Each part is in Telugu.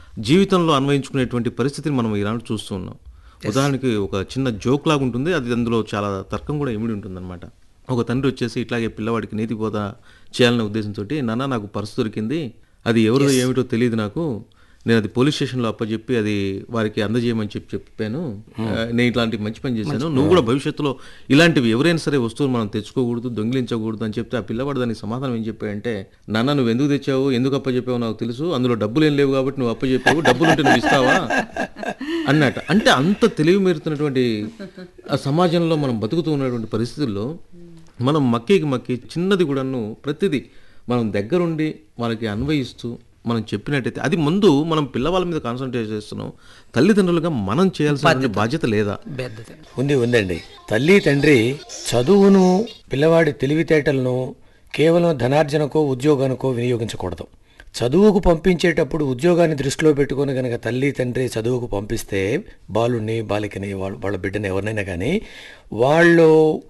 జీవితంలో అన్వయించుకునేటువంటి పరిస్థితిని మనం ఈనాడు చూస్తూ ఉన్నాం ఉదాహరణకి ఒక చిన్న జోక్ లాగా ఉంటుంది అది అందులో చాలా తర్కం కూడా ఇమిడి ఉంటుందన్నమాట ఒక తండ్రి వచ్చేసి ఇట్లాగే పిల్లవాడికి నీతి బోధ చేయాలనే ఉద్దేశంతో నాన్న నాకు పర్సు దొరికింది అది ఎవరిదో ఏమిటో తెలియదు నాకు నేను అది పోలీస్ స్టేషన్లో అప్పచెప్పి అది వారికి అందజేయమని చెప్పి చెప్పాను ఆ, నేను ఇట్లాంటి మంచి పని చేశాను నువ్వు కూడా భవిష్యత్తులో ఇలాంటివి ఎవరైనా సరే వస్తువులు మనం తెచ్చుకోకూడదు దొంగిలించకూడదు అని చెప్తే ఆ పిల్లవాడు దానికి సమాధానం ఏం చెప్పాడంటే నాన్న నువ్వు ఎందుకు తెచ్చావు ఎందుకు అప్పచెప్పావు నాకు తెలుసు అందులో డబ్బులు ఏం లేవు కాబట్టి నువ్వు అప్పచెప్పావు డబ్బులు ఉంటే నువ్వు ఇస్తావా అన్నట్ట అంటే అంత తెలివి మీరుతున్నటువంటి ఆ సమాజంలో మనం బతుకుతూ ఉన్నటువంటి పరిస్థితుల్లో మనం మక్కికి మక్కి చిన్నది కూడాను ప్రతిదీ మనం దగ్గరుండి వాళ్ళకి అన్వయిస్తూ మనం చెప్పినట్టయితే అది ముందు మనం పిల్లవాళ్ళ మీద కాన్సన్ట్రేట్ చేస్తున్నాం తల్లిదండ్రులుగా మనం చేయాల్సిన బాధ్యత లేదా పెద్దది ఉంది ఉందండి తల్లి తండ్రి చదువును పిల్లవాడి తెలివితేటలను కేవలం ధనార్జనకో ఉద్యోగానికో వినియోగించకూడదు చదువుకు పంపించేటప్పుడు ఉద్యోగాన్ని దృష్టిలో పెట్టుకొని కనుక తల్లి తండ్రి చదువుకు పంపిస్తే బాలుని బాలికని వాళ్ళ వాళ్ళ బిడ్డని ఎవరినైనా కానీ వాళ్ళు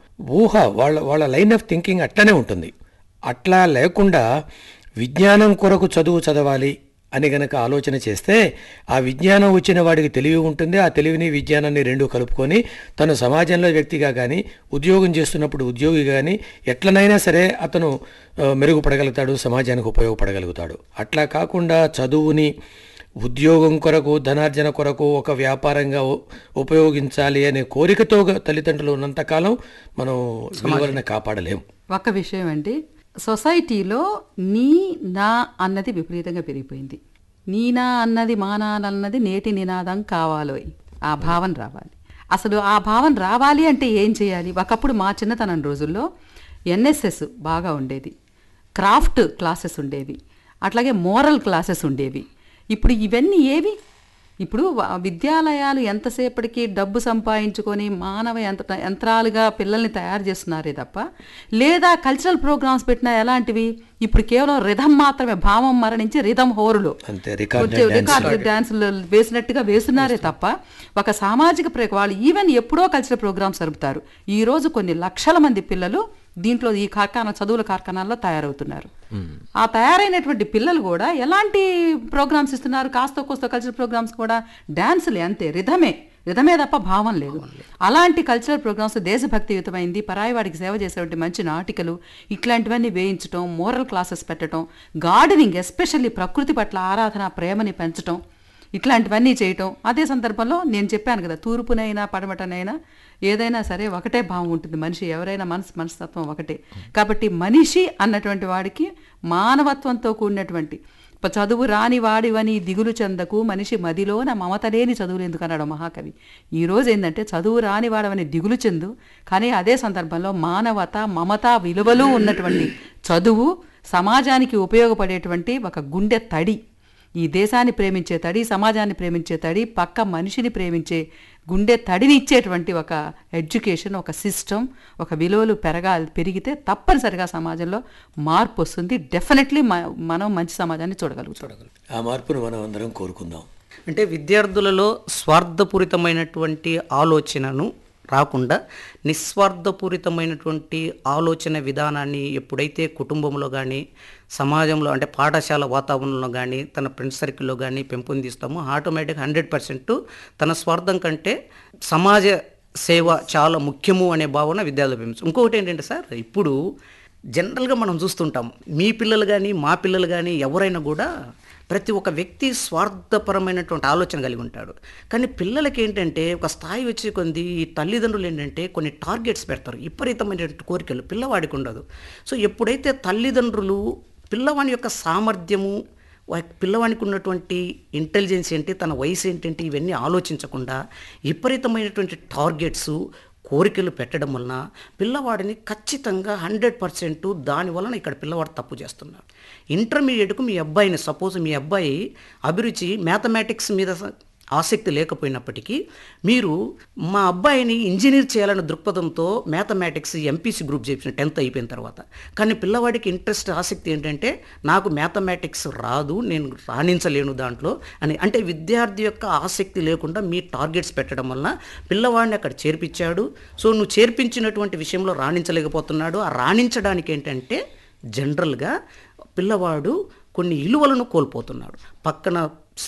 ఊహ వాళ్ళ వాళ్ళ లైన్ ఆఫ్ థింకింగ్ అట్లనే ఉంటుంది అట్లా లేకుండా విజ్ఞానం కొరకు చదువు చదవాలి అని గనక ఆలోచన చేస్తే ఆ విజ్ఞానం వచ్చిన వాడికి తెలివి ఉంటుంది ఆ తెలివిని విజ్ఞానాన్ని రెండు కలుపుకొని తను సమాజంలో వ్యక్తిగా కానీ ఉద్యోగం చేస్తున్నప్పుడు ఉద్యోగి కానీ ఎట్లనైనా సరే అతను ఆ, మెరుగుపడగలుగుతాడు సమాజానికి ఉపయోగపడగలుగుతాడు అట్లా కాకుండా చదువుని ఉద్యోగం కొరకు ధనార్జన కొరకు ఒక వ్యాపారంగా ఉ- ఉపయోగించాలి అనే కోరికతో గ- తల్లిదండ్రులు ఉన్నంతకాలం మనం విలువలను కాపాడలేము ఒక విషయం అండి సొసైటీలో నీ నా అన్నది విపరీతంగా పెరిగిపోయింది నీ నా అన్నది మా నాన్న అన్నది నేటి నినాదం కావాలోయ్ ఆ భావన రావాలి అసలు ఆ భావన రావాలి అంటే ఏం చేయాలి ఒకప్పుడు మా చిన్నతనం రోజుల్లో ఎన్ఎస్ఎస్ బాగా ఉండేది క్రాఫ్ట్ క్లాసెస్ ఉండేవి అట్లాగే మోరల్ క్లాసెస్ ఉండేవి ఇప్పుడు ఇవన్నీ ఏవి ఇప్పుడు వ- విద్యాలయాలు ఎంతసేపటికి డబ్బు సంపాదించుకొని మానవ యంత్ర యంత్రాలుగా పిల్లల్ని తయారు చేస్తున్నారే తప్ప లేదా కల్చరల్ ప్రోగ్రామ్స్ పెట్టినా ఎలాంటివి ఇప్పుడు కేవలం రిధం మాత్రమే భావం మరణించి రిధం హోరులు అంతే రికార్డ్ కొంచెం రికార్డు డాన్సులు వేసినట్టుగా వేస్తున్నారే తప్ప ఒక సామాజిక ప్రే వాళ్ళు ఈవెన్ ఎప్పుడో కల్చరల్ ప్రోగ్రామ్స్ జరుపుతారు ఈ రోజు కొన్ని లక్షల మంది పిల్లలు దీంట్లో ఈ కార్ఖానా చదువుల కార్ఖానాల్లో తయారవుతున్నారు ఆ తయారైనటువంటి పిల్లలు కూడా ఎలాంటి ప్రోగ్రామ్స్ ఇస్తున్నారు కాస్త కోస్త కల్చరల్ ప్రోగ్రామ్స్ కూడా డాన్సులే అంతే రిధమే రిధమే తప్ప భావం లేదు అలాంటి కల్చరల్ ప్రోగ్రామ్స్ దేశభక్తియుతమైంది పరాయి వాడికి సేవ చేసేటువంటి మంచి నాటికలు ఇట్లాంటివన్నీ వేయించడం మోరల్ క్లాసెస్ పెట్టడం గార్డెనింగ్ ఎస్పెషల్లీ ప్రకృతి పట్ల ఆరాధన ప్రేమని పెంచడం ఇట్లాంటివన్నీ చేయటం అదే సందర్భంలో నేను చెప్పాను కదా తూర్పునైనా పడమటనైనా ఏదైనా సరే ఒకటే భావం ఉంటుంది మనిషి ఎవరైనా మనసు మనస్తత్వం ఒకటే కాబట్టి మనిషి అన్నటువంటి వాడికి మానవత్వంతో కూడినటువంటి ప- చదువు రాని వాడివని దిగులు చెందకు మనిషి మదిలోన మమత లేని చదువులు ఎందుకు అన్నాడు మహాకవి ఈ రోజు ఏంటంటే చదువు రాని వాడవని దిగులు చెందు కానీ అదే సందర్భంలో మానవత మమత విలువలు ఉన్నటువంటి చదువు సమాజానికి ఉపయోగపడేటువంటి ఒక గుండె తడి ఈ దేశాన్ని ప్రేమించే తడి సమాజాన్ని ప్రేమించే తడి పక్క మనిషిని ప్రేమించే గుండె తడిని ఇచ్చేటువంటి ఒక ఎడ్యుకేషన్ ఒక సిస్టమ్ ఒక విలువలు పెరగాలి పెరిగితే తప్పనిసరిగా సమాజంలో మార్పు వస్తుంది డెఫినెట్లీ మనం మంచి సమాజాన్ని చూడగలుగుతాం ఆ మార్పును మనం అందరం కోరుకుందాం అంటే విద్యార్థులలో స్వార్థపూరితమైనటువంటి ఆలోచనను రాకుండా నిస్వార్థపూరితమైనటువంటి ఆలోచన విధానాన్ని ఎప్పుడైతే కుటుంబంలో కానీ సమాజంలో అంటే పాఠశాల వాతావరణంలో కానీ తన ఫ్రెండ్ సర్కిల్లో కానీ పెంపొందిస్తామో ఆటోమేటిక్ హండ్రెడ్ పర్సెంట్ తన స్వార్థం కంటే సమాజ సేవ చాలా ముఖ్యము అనే భావన విద్యార్థులు పెంచు ఇంకొకటి ఏంటంటే సార్ ఇప్పుడు జనరల్గా మనం చూస్తుంటాం మీ పిల్లలు కానీ మా పిల్లలు కానీ ఎవరైనా కూడా ప్రతి ఒక్క వ్యక్తి స్వార్థపరమైనటువంటి ఆలోచన కలిగి ఉంటాడు కానీ పిల్లలకి ఏంటంటే ఒక స్థాయి వచ్చే కొంది ఈ తల్లిదండ్రులు ఏంటంటే కొన్ని టార్గెట్స్ పెడతారు విపరీతమైనటువంటి కోరికలు పిల్లవాడికి ఉండదు సో ఎప్పుడైతే తల్లిదండ్రులు పిల్లవాని యొక్క సామర్థ్యము వా- పిల్లవానికి ఉన్నటువంటి ఇంటెలిజెన్స్ ఏంటి తన వయసు ఏంటంటే ఇవన్నీ ఆలోచించకుండా విపరీతమైనటువంటి టార్గెట్స్ కోరికలు పెట్టడం వలన పిల్లవాడిని ఖచ్చితంగా హండ్రెడ్ పర్సెంట్ దాని వలన ఇక్కడ పిల్లవాడు తప్పు చేస్తున్నాడు ఇంటర్మీడియట్కు మీ అబ్బాయిని సపోజ్ మీ అబ్బాయి అభిరుచి మ్యాథమెటిక్స్ మీద స- ఆసక్తి లేకపోయినప్పటికీ మీరు మా అబ్బాయిని ఇంజనీర్ చేయాలనే దృక్పథంతో మ్యాథమెటిక్స్ ఎంపీసీ గ్రూప్ చేసిన టెన్త్ అయిపోయిన తర్వాత కానీ పిల్లవాడికి ఇంట్రెస్ట్ ఆసక్తి ఏంటంటే నాకు మ్యాథమెటిక్స్ రాదు నేను రాణించలేను దాంట్లో అని అంటే విద్యార్థి యొక్క ఆసక్తి లేకుండా మీ టార్గెట్స్ పెట్టడం వలన పిల్లవాడిని అక్కడ చేర్పించాడు సో నువ్వు చేర్పించినటువంటి విషయంలో రాణించలేకపోతున్నాడు ఆ రాణించడానికి ఏంటంటే జనరల్గా పిల్లవాడు కొన్ని ఇలువలను కోల్పోతున్నాడు పక్కన